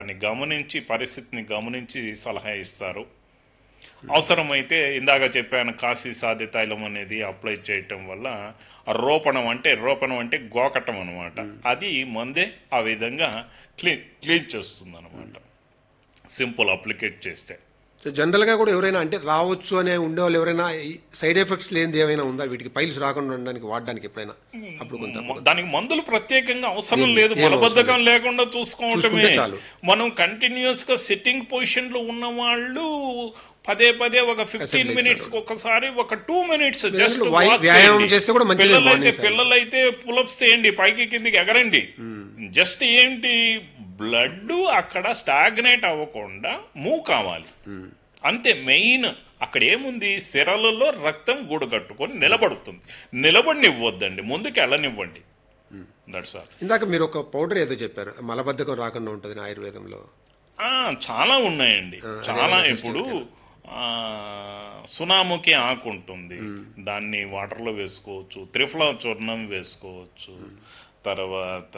దాన్ని గమనించి పరిస్థితిని గమనించి సలహా ఇస్తారు అవసరమైతే ఇందాక చెప్పాను కాశీ సాధ్య తైలం అనేది అప్లై చేయటం వల్ల ఆ రోపణం అంటే రోపణం అంటే గోకటం అనమాట అది మందే ఆ విధంగా క్లీన్ క్లీన్ చేస్తుంది అనమాట సింపుల్ అప్లికేట్ చేస్తే సో జనరల్ గా కూడా ఎవరైనా అంటే రావచ్చు అనే ఉండేవాళ్ళు ఎవరైనా సైడ్ ఎఫెక్ట్స్ లేనిది ఏమైనా ఉందా వీటికి పైల్స్ రాకుండా ఉండడానికి వాడడానికి ఎప్పుడైనా అప్పుడు కొంత మ- దానికి మందులు ప్రత్యేకంగా అవసరం ఏం- లేదు ఏం అవసరం మలబద్ధకం లేకుండా చూసుకోవటమే చూసుకుంటే చాలు. మనం కంటిన్యూస్ గా సిట్టింగ్ పొజిషన్ లో ఉన్న వాళ్ళు పదే పదే ఒక ఫిఫ్టీన్ Assemblies మినిట్స్ ఒకసారి ఒక టూ మినిట్స్ జస్ట్ దాంట్లో వై- వ్యాయామం చేస్తే కూడా మంచిదే పిల్లలైతే morning time. పిల్లలైతే పులప్స్ చేయండి పైకి కిందికి ఎగరండి జస్ట్ ఏంటి బ్లడ్ అక్కడ స్టాగ్నేట్ అవ్వకుండా మూవ్ కావాలి అంతే మెయిన్ అక్కడ ఏముంది సిరలలో రక్తం గూడు కట్టుకొని నిలబడుతుంది నిలబడినివ్వద్దండి ముందుకు వెళ్ళనివ్వండి దట్స్ ఆల్ ఇందాక మీరు ఒక పౌడర్ ఏదో చెప్పారు మలబద్ధకం రాకుండా ఉంటుంది ఆయుర్వేదంలో ఆ, చాలా ఉన్నాయండి చాలా ఇప్పుడు ఆ, సునాముకి ఆకు ఉంటుంది దాన్ని వాటర్లో వేసుకోవచ్చు త్రిఫల చూర్ణం వేసుకోవచ్చు తర్వాత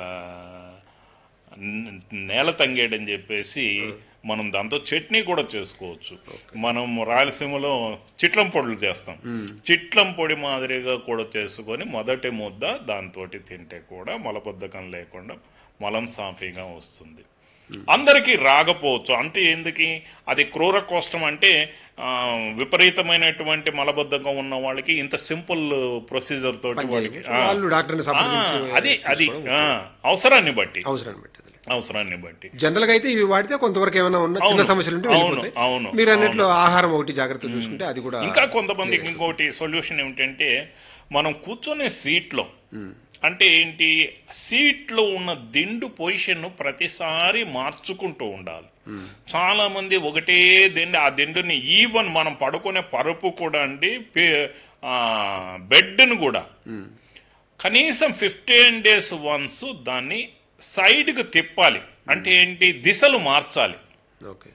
న- నేల తంగేడని చెప్పేసి మనం దాంతో చట్నీ కూడా చేసుకోవచ్చు మనం రాయలసీమలో చిట్లం పొడులు చేస్తాం చిట్లం పొడి మాదిరిగా కూడా చేసుకొని మొదటి ముద్ద దాంతో తింటే కూడా మలబద్ధకం లేకుండా మలం సాఫీగా వస్తుంది అందరికీ రాకపోవచ్చు అంటే ఎందుకు అది క్రూర కోష్టం అంటే ఆ, విపరీతమైనటువంటి మలబద్ధకం ఉన్న వాళ్ళకి ఇంత సింపుల్ ప్రొసీజర్ తోటి వాడికి ఆ, వాళ్ళు డాక్టర్ని ఆ, సంప్రదించి అది అది ఆ, అవసరాన్ని బట్టి అవసరాన్ని బట్టి అవసరాన్ని బట్టి జనరల్ గా అయితే ఇవి వాడితే కొంతవరకు ఏమైనా ఉన్న చిన్న అవును, సమస్యలు ఉంటే అవును, వెళ్ళిపోతాయి అవును, మీరు అన్నట్లు ఆహారం ఒకటి జాగ్రత్త చూసుకుంటే అది కూడా ఇంకా కొంతమందికి ఇంకోటి సొల్యూషన్ ఏమిటంటే మనం కూర్చొనే సీట్లో అంటే ఏంటి సీట్లో ఉన్న దిండు పొజిషన్ ప్రతిసారి మార్చుకుంటూ ఉండాలి చాలా మంది ఒకటే దిండు ఆ దిండుని ఈవెన్ మనం పడుకునే పరుపు కూడా అండి పే- ఆ, బెడ్ను కూడా కనీసం ఫిఫ్టీన్ డేస్ వన్స్ దాన్ని సైడ్కి తిప్పాలి అంటే ఏంటి దిశలు మార్చాలి ఓకే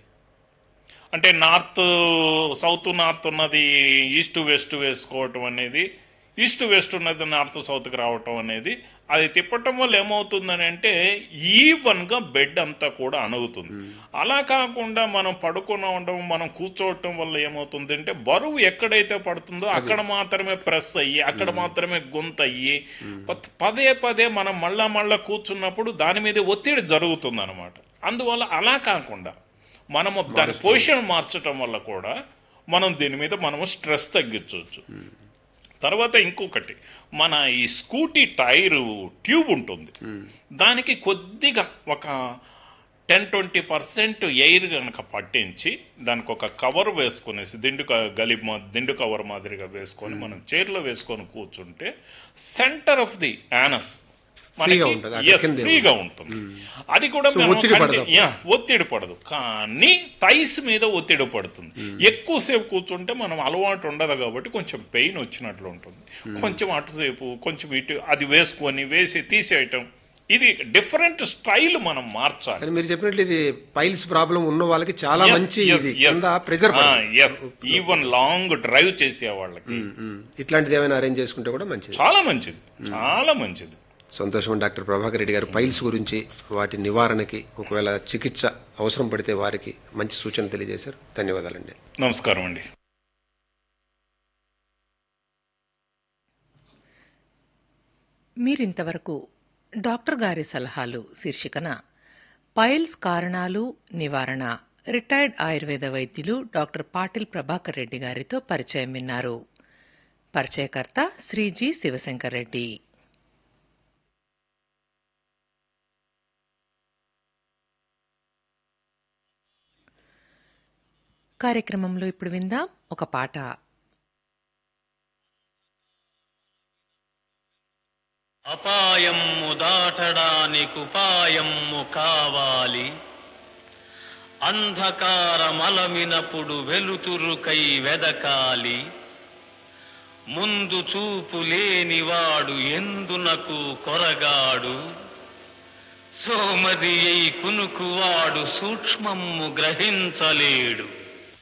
అంటే నార్త్ సౌత్ నార్త్ ఉన్నది ఈస్ట్ వెస్ట్ వేసుకోవటం అనేది ఈస్ట్ వెస్ట్ ఉన్నది నార్త్ సౌత్కి రావటం అనేది అది తిప్పటం వల్ల ఏమవుతుందని అంటే ఈవన్గా బెడ్ అంతా కూడా అణుగుతుంది అలా కాకుండా మనం పడుకుని ఉండడం మనం కూర్చోవటం వల్ల ఏమవుతుంది అంటే బరువు ఎక్కడైతే పడుతుందో అక్కడ మాత్రమే ప్రెస్ అయ్యి అక్కడ మాత్రమే గొంతు అయ్యి పత్- పదే పదే మనం మళ్ళా మళ్ళా కూర్చున్నప్పుడు దాని మీద ఒత్తిడి జరుగుతుంది అనమాట అందువల్ల అలా కాకుండా మనము దాని పొజిషన్ మార్చటం వల్ల కూడా మనం దీని మీద మనము స్ట్రెస్ తగ్గించవచ్చు తర్వాత ఇంకొకటి మన ఈ స్కూటీ టైరు ట్యూబ్ ఉంటుంది దానికి కొద్దిగా ఒక టెన్ ట్వంటీ పర్సెంట్ ఎయిర్ కనుక పట్టించి దానికి ఒక కవర్ వేసుకునేసి దిండు క- గలి మా- దిండు కవర్ మాదిరిగా వేసుకొని మనం చైర్లో వేసుకొని కూర్చుంటే centre of the anus Free గా ఉంటుంది, అక్కడ కిందే ఫ్రీగా ఉంటుంది అది కూడా So, మనం ఒత్తిడి కంటి- పడదు. యా, ఒత్తిడి పడదు కానీ థైస్ మీద ఒత్తిడి పడుతుంది ఎక్కువసేపు కూర్చుంటే మనం అలవాటు ఉండదు కాబట్టి కొంచెం పెయిన్ వచ్చినట్లు ఉంటుంది కొంచెం అటుసేపు కొంచెం ఇటు అది వేసుకొని వేసి తీసేయటం ఇది డిఫరెంట్ స్టైల్ మనం మార్చాలి కానీ మీరు చెప్పినట్లు ఇది పైల్స్ ప్రాబ్లం ఉన్న వాళ్ళకి చాలా మంచి ఇది కింద ప్రెజర్ ఈవెన్ లాంగ్ డ్రైవ్ చేసే వాళ్ళకి ఇట్లాంటిది ఏమైనా అరేంజ్ చేసుకుంటే కూడా మంచిది చాలా మంచిది చాలా మంచిది సంతోషం డాక్టర్ ప్రభాకర్ రెడ్డి గారు పైల్స్ గురించి వాటి నివారణకి ఒకవేళ చికిత్స అవసరం పడితే వారికి మంచి సూచన తెలియజేశారు ధన్యవాదాలండి నమస్కారం అండి మీరింతవరకు డాక్టర్ గారి సలహాలు శీర్షికన పైల్స్ కారణాలు నివారణ రిటైర్డ్ ఆయుర్వేద వైద్యులు డాక్టర్ పాటిల్ ప్రభాకర్ రెడ్డి గారితో పరిచయం విన్నారు పరిచయకర్త శ్రీ జి శివశంకర్ రెడ్డి కార్యక్రమంలో ఇప్పుడు విందాం ఒక పాట అపాయమ్ము దాటడానికుపాయమ్ము కావాలి అంధకారమలమినప్పుడు వెలుతురుకై వెదకాలి ముందు చూపు లేనివాడు ఎందునకు కొరగాడు సోమది కునుకువాడు సూక్ష్మమ్ము గ్రహించలేడు